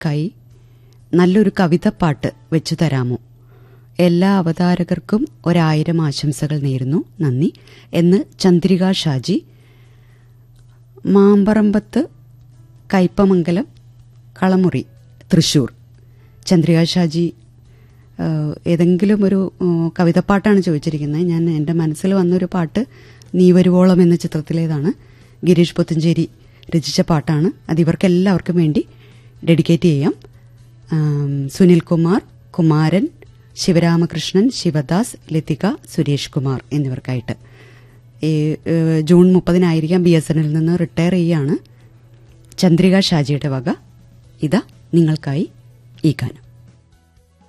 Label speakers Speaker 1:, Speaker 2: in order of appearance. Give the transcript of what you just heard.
Speaker 1: കൈ നല്ലൊരു കവിതപ്പാട്ട് വെച്ചു തരാമോ എല്ലാ അവതാരകർക്കും ഒരായിരം ആശംസകൾ നേരുന്നു നന്ദി എന്ന് ചന്ദ്രിക ഷാജി മാമ്പറമ്പത്ത് കയ്പമംഗലം കളമുറി തൃശൂർ ചന്ദ്രിക ഷാജി ആ, ഏതെങ്കിലും ഒരു ആ, കവിതപ്പാട്ടാണ് ചോദിച്ചിരിക്കുന്നത് ഞാൻ എൻ്റെ മനസ്സിൽ വന്നൊരു പാട്ട് നീ വരുവോളം എന്ന ചിത്രത്തിലേതാണ് ഗിരീഷ് പുത്തഞ്ചേരി രചിച്ച പാട്ടാണ് അത് ഇവർക്കെല്ലാവർക്കും വേണ്ടി ഡെഡിക്കേറ്റ് ചെയ്യാം ആം, സുനിൽ കുമാർ കുമാരൻ ശിവരാമകൃഷ്ണൻ ശിവദാസ് ലതിക സുരേഷ് കുമാർ എന്നിവർക്കായിട്ട് ഈ ഏഹ്, ജൂൺ മുപ്പതിനായിരിക്കാം ബി എസ് എന്നിൽ നിന്ന് റിട്ടയർ ചെയ്യാണ് ചന്ദ്രിക ഷാജിയുടെ വക ഇതാ നിങ്ങൾക്കായി ഈ ഗാനം